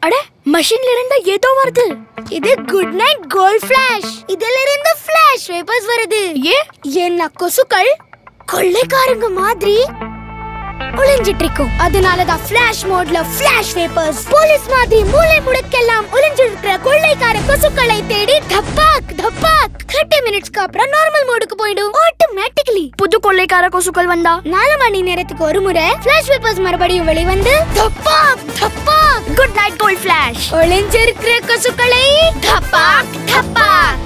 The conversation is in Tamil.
அட மஷின்ல இருந்து ஏதோ வருது இது குட் நைட் கோல்ட் ஃபிளாஷ் இதுல இருந்து ஃபிளாஷ் வேப்பர்ஸ் வருது ஏ என்ன கொசுக்கள் கொள்ளைக்காரங்க மாதிரி ஒளிஞ்சிட்டு இருக்கும் அதனாலதான் ஃபிளாஷ் மோட்ல ஃபிளாஷ் வேப்பர்ஸ் போலீஸ் மாதிரி மூளை முடுக்கெல்லாம் ஒளிஞ்சிருக்கிற கொள்ளைக்கார கொசுக்களை தேடி தப்பாக் தப்பாக் தேர்ட்டி மினிட்ஸ்க்கு அப்புறம் நார்மல் மோடுக்கு போயிடும் ஆட்டோமேட்டிக்கலி புது கொள்ளைக்கார கொசுக்கள் வந்தா நாலு மணி நேரத்துக்கு ஒரு முறை ஃபிளாஷ் வேப்பர்ஸ் மறுபடியும் வெளிவந்து தப்பாக் தப்பாக் குட் நைட் கோல்ட் ஃபிளாஷ் ஒளிஞ்சிருக்கிற கொசுக்களை தப்பாக் தப்பாக்